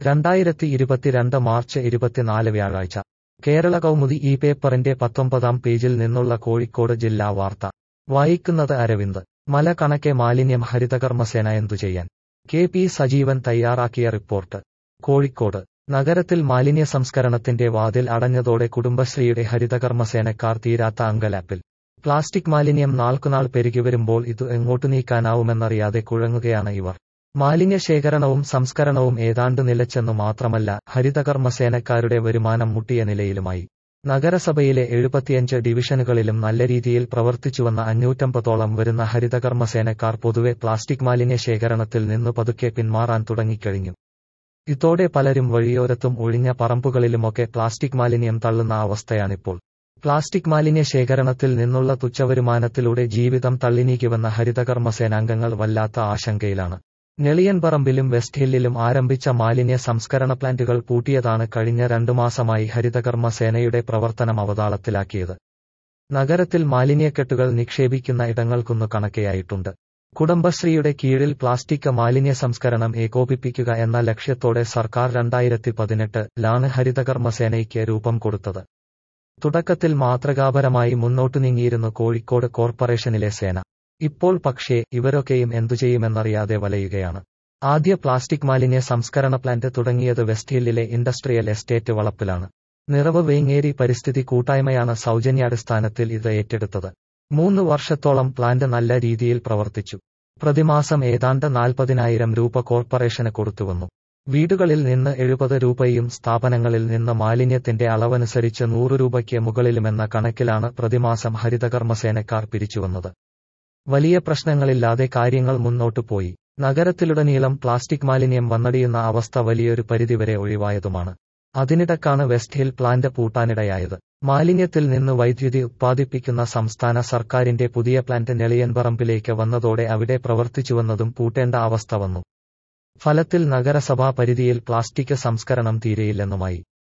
രണ്ടായിരത്തി ഇരുപത്തിരണ്ട് മാർച്ച് ഇരുപത്തിനാല് വ്യാഴാഴ്ച കേരള കൗമുദി ഈ പേപ്പറിന്റെ പത്തൊമ്പതാം പേജിൽ നിന്നുള്ള കോഴിക്കോട് ജില്ലാ വാർത്ത വായിക്കുന്നത് അരവിന്ദ് മല കണക്കെ മാലിന്യം ഹരിതകർമ്മസേന എന്തു ചെയ്യാൻ കെ പി സജീവൻ തയ്യാറാക്കിയ റിപ്പോർട്ട് കോഴിക്കോട് നഗരത്തിൽ മാലിന്യ സംസ്കരണത്തിന്റെ വാതിൽ അടഞ്ഞതോടെ കുടുംബശ്രീയുടെ ഹരിതകർമ്മസേനക്കാർ തീരാത്ത അങ്കലാപ്പിൽ പ്ലാസ്റ്റിക് മാലിന്യം നാൾക്കുനാൾ പെരുകിവരുമ്പോൾ ഇത് എങ്ങോട്ടു നീക്കാനാവുമെന്നറിയാതെ കുഴങ്ങുകയാണ് ഇവർ മാലിന്യ ശേഖരണവും സംസ്കരണവും ഏതാണ്ട് നിലച്ചെന്നു മാത്രമല്ല ഹരിതകർമ്മസേനക്കാരുടെ വരുമാനം മുട്ടിയ നിലയിലുമായി നഗരസഭയിലെ എഴുപത്തിയഞ്ച് ഡിവിഷനുകളിലും നല്ല രീതിയിൽ പ്രവർത്തിച്ചുവന്ന അഞ്ഞൂറ്റമ്പതോളം വരുന്ന ഹരിതകർമ്മസേനക്കാർ പൊതുവെ പ്ലാസ്റ്റിക് മാലിന്യ ശേഖരണത്തിൽ നിന്നു പതുക്കെ പിന്മാറാൻ തുടങ്ങിക്കഴിഞ്ഞു ഇതോടെ പലരും വഴിയോരത്തും ഒഴിഞ്ഞ പറമ്പുകളിലുമൊക്കെ പ്ലാസ്റ്റിക് മാലിന്യം തള്ളുന്ന അവസ്ഥയാണിപ്പോൾ പ്ലാസ്റ്റിക് മാലിന്യ ശേഖരണത്തിൽ നിന്നുള്ള തുച്ഛവരുമാനത്തിലൂടെ ജീവിതം തള്ളിനീക്കിവന്ന ഹരിതകർമ്മസേനാംഗങ്ങൾ വല്ലാത്ത ആശങ്കയിലാണ് നെളിയൻപറമ്പിലും വെസ്റ്റ് ഹില്ലിലും ആരംഭിച്ച മാലിന്യ സംസ്കരണ പ്ലാന്റുകൾ പൂട്ടിയതാണ് കഴിഞ്ഞ രണ്ടു മാസമായി ഹരിതകർമ്മ സേനയുടെ പ്രവർത്തനം അവതാളത്തിലാക്കിയത് നഗരത്തിൽ മാലിന്യക്കെട്ടുകൾ നിക്ഷേപിക്കുന്ന ഇടങ്ങൾക്കൊന്നു കണക്കെയായിട്ടുണ്ട് കുടുംബശ്രീയുടെ കീഴിൽ പ്ലാസ്റ്റിക് മാലിന്യ സംസ്കരണം ഏകോപിപ്പിക്കുക എന്ന ലക്ഷ്യത്തോടെ സർക്കാർ രണ്ടായിരത്തി പതിനെട്ട് ലാണ് ഹരിതകർമ്മസേനയ്ക്ക് രൂപം കൊടുത്തത് തുടക്കത്തിൽ മാതൃകാപരമായി മുന്നോട്ടു നീങ്ങിയിരുന്നു കോഴിക്കോട് കോർപ്പറേഷനിലെ സേന ഇപ്പോൾ പക്ഷേ ഇവരൊക്കെയും എന്തുചെയ്യുമെന്നറിയാതെ വലയുകയാണ് ആദ്യ പ്ലാസ്റ്റിക് മാലിന്യ സംസ്കരണ പ്ലാന്റ് തുടങ്ങിയത് വെസ്റ്റ് ഹില്ലിലെ ഇൻഡസ്ട്രിയൽ എസ്റ്റേറ്റ് വളപ്പിലാണ് നിറവ് വേങ്ങേരി പരിസ്ഥിതി കൂട്ടായ്മയാണ് സൗജന്യാടിസ്ഥാനത്തിൽ ഇത് ഏറ്റെടുത്തത് മൂന്ന് വർഷത്തോളം പ്ലാന്റ് നല്ല രീതിയിൽ പ്രവർത്തിച്ചു പ്രതിമാസം ഏതാണ്ട് നാൽപ്പതിനായിരം രൂപ കോർപ്പറേഷന് കൊടുത്തുവന്നു വീടുകളിൽ നിന്ന് എഴുപത് രൂപയും സ്ഥാപനങ്ങളിൽ നിന്ന് മാലിന്യത്തിന്റെ അളവനുസരിച്ച് നൂറ് രൂപയ്ക്ക് മുകളിലുമെന്ന കണക്കിലാണ് പ്രതിമാസം ഹരിതകർമ്മസേനക്കാർ പിരിച്ചുവന്നത് വലിയ പ്രശ്നങ്ങളില്ലാതെ കാര്യങ്ങൾ മുന്നോട്ടു പോയി നഗരത്തിലുടനീളം പ്ലാസ്റ്റിക് മാലിന്യം വന്നടിയുന്ന അവസ്ഥ വലിയൊരു പരിധിവരെ ഒഴിവായതുമാണ് അതിനിടക്കാണ് വെസ്റ്റ് ഹിൽ പ്ലാന്റ് പൂട്ടാനിടയായത് മാലിന്യത്തിൽ നിന്ന് വൈദ്യുതി ഉത്പാദിപ്പിക്കുന്ന സംസ്ഥാന സർക്കാരിന്റെ പുതിയ പ്ലാന്റ് നെളിയൻപറമ്പിലേക്ക് വന്നതോടെ അവിടെ പ്രവർത്തിച്ചുവന്നതും പൂട്ടേണ്ട അവസ്ഥ വന്നു ഫലത്തിൽ നഗരസഭാ പരിധിയിൽ പ്ലാസ്റ്റിക് സംസ്കരണം തീരെയില്ലെന്നുമായി